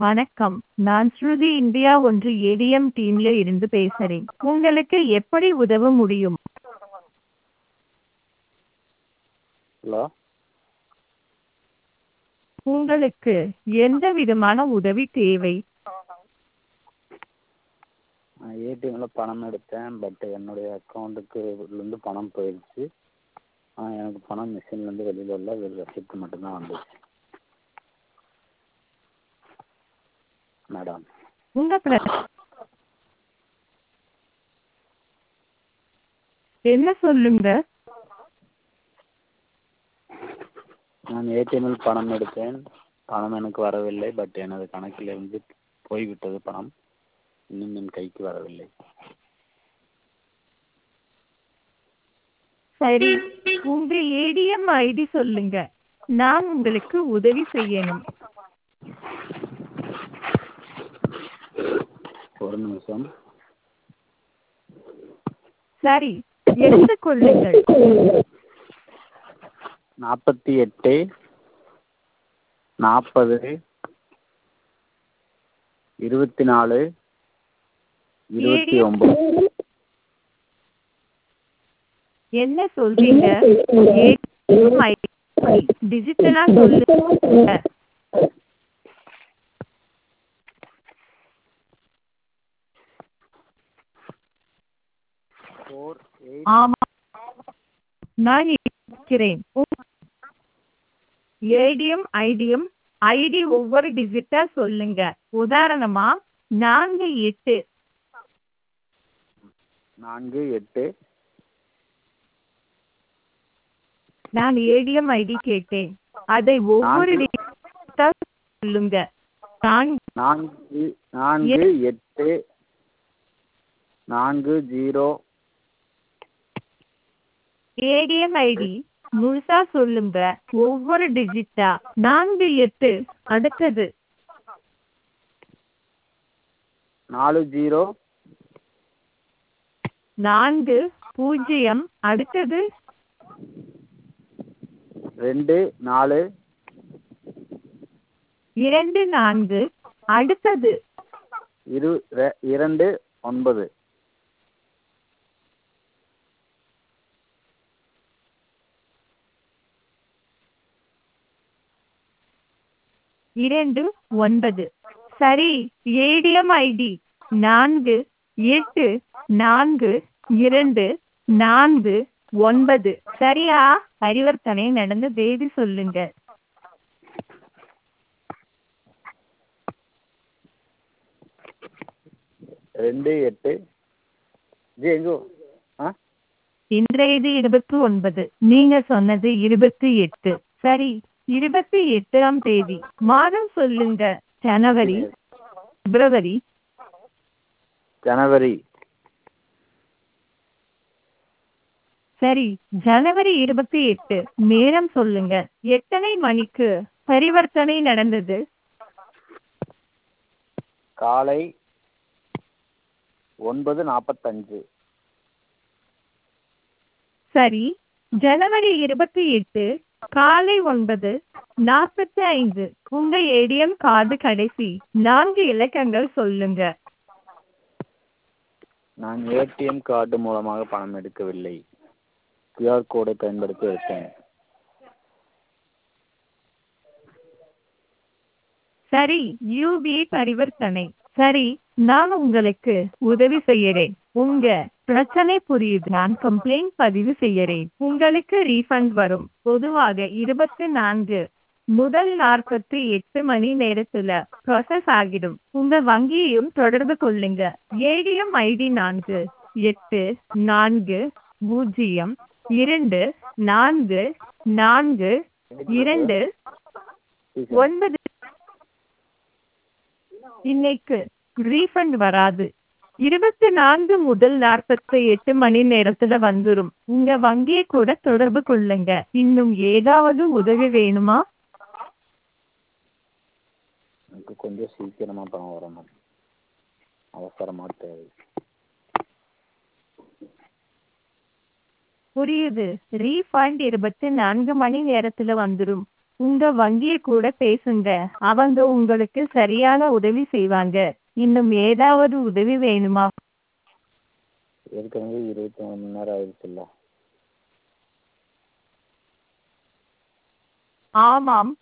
வணக்கம் நான் ஸ்ருதி இந்தியா ஒன்று ஏடிஎம் டீம்ல இருந்து பேசுறேன் உங்களுக்கு எப்படி உதவ முடியும் ஹலோ உங்களுக்கு எந்த விதமான உதவி தேவை நான் ஏடிஎம்மில் பணம் எடுத்தேன் பட் என்னுடைய அக்கௌண்ட்டுக்கு இருந்து பணம் போயிடுச்சு ஆனால் எனக்கு பணம் மிஷின்லேருந்து வெளியில் வரல வெறும் ரெசிப்ட் மட்டும்தான் வந்துச்சு மேடம் உங்க பிர- என்ன சொல்லுங்க நான் ஏடிஎம்மில் பணம் எடுத்தேன் பணம் எனக்கு வரவில்லை பட் எனது கணக்கிலிருந்து போய்விட்டது பணம் இன்னும் என் கைக்கு வரவில்லை சரி உங்க ஏடிஎம் ஐடி சொல்லுங்க நான் உங்களுக்கு உதவி செய்யணும் ஒரு நிமிஷம் சரி எடுத்துக் கொள்ளுங்கள் நாற்பத்தி எட்டு நாற்பது இருபத்தி நாலு இருபத்தி ஒம்பது என்ன சொல்றீங்க ATM ID டிஜிட்டலா சொல்லுங்க ஃபோர் எயிட் ஆமா நான் இருக்கிறேன் ஏடிஎம் ஐடிஎம் ஐடி ஒவ்வொரு டிஜிட்டா சொல்லுங்க உதாரணமா நான்கு எட்டு நான்கு எட்டு நான் ஏடிஎம் ஐடி கேட்டேன் அதை ஒவ்வொரு நான்கு. digit-ஆ சொல்லுங்க நான்கு நான்கு நான்கு எட்டு நான்கு ஜீரோ ஏடிஎம் ஐடி முழுசா சொல்லுங்க ஒவ்வொரு டிஜிட்டா நான்கு எட்டு அடுத்தது நாலு ஜீரோ நான்கு பூஜ்ஜியம் அடுத்தது ரெண்டு நாலு இரண்டு நான்கு அடுத்தது இரு ரெ- இரண்டு ஒன்பது இரண்டு ஒன்பது சரி ஏடிஎம் ஐடி நான்கு எட்டு நான்கு இரண்டு நான்கு ஒன்பது சரியா பரிவர்த்தனை நடந்த தேதி சொல்லுங்க ரெண்டு எட்டு ஜி எங்கோ ஆ இன்றைய இது இருபத்தி ஒன்பது நீங்க சொன்னது இருபத்தி எட்டு சரி இருபத்தி எட்டாம் தேதி மாதம் சொல்லுங்க ஜனவரி பிப்ரவரி ஜனவரி சரி ஜனவரி இருபத்தி எட்டு நேரம் சொல்லுங்க எத்தனை மணிக்கு பரிவர்த்தனை நடந்தது காலை ஒன்பது நாற்பத்தஞ்சு சரி ஜனவரி இருபத்தி எட்டு காலை ஒன்பது நாற்பத்தி ஐந்து உங்க ஏடிஎம் கார்டு கடைசி நான்கு இலக்கங்கள் சொல்லுங்க நான் ஏடிஎம் கார்டு மூலமாக பணம் எடுக்கவில்லை கியூஆர் கோடை பயன்படுத்தி எடுத்தேன் சரி யூபிஐ பரிவர்த்தனை சரி நான் உங்களுக்கு உதவி செய்யறேன் உங்க பிரச்சனை புரியுது நான் கம்ப்ளைண்ட் பதிவு செய்யறேன் உங்களுக்கு ரீஃபண்ட் வரும் பொதுவாக இருபத்தி நான்கு முதல் நாற்பத்தி எட்டு மணி நேரத்துல ப்ராசஸ் ஆகிடும் உங்க வங்கியையும் தொடர்பு கொள்ளுங்க ஏடிஎம் ஐடி நான்கு எட்டு நான்கு பூஜ்ஜியம் இரண்டு நான்கு நான்கு இரண்டு ஒன்பது இன்னைக்கு ரீஃபண்ட் வராது இருபத்தி நான்கு முதல் நாற்பத்தி எட்டு மணி நேரத்துல வந்துரும் உங்க வங்கியை கூட தொடர்பு கொள்ளுங்க இன்னும் ஏதாவது உதவி வேணுமா எனக்கு கொஞ்சம் சீக்கிரமாக பணம் வரணும் அவசரமாக தேவை புரியுது ரீஃபண்ட் இருபத்தி நான்கு மணி நேரத்துல வந்துரும் உங்க வங்கியை கூட பேசுங்க அவங்க உங்களுக்கு சரியான உதவி செய்வாங்க இன்னும் ஏதாவது உதவி வேணுமா ஏற்கனவே இருபத்தி நாலு மணி நேரம் ஆயிடுச்சுல்ல ஆமாம்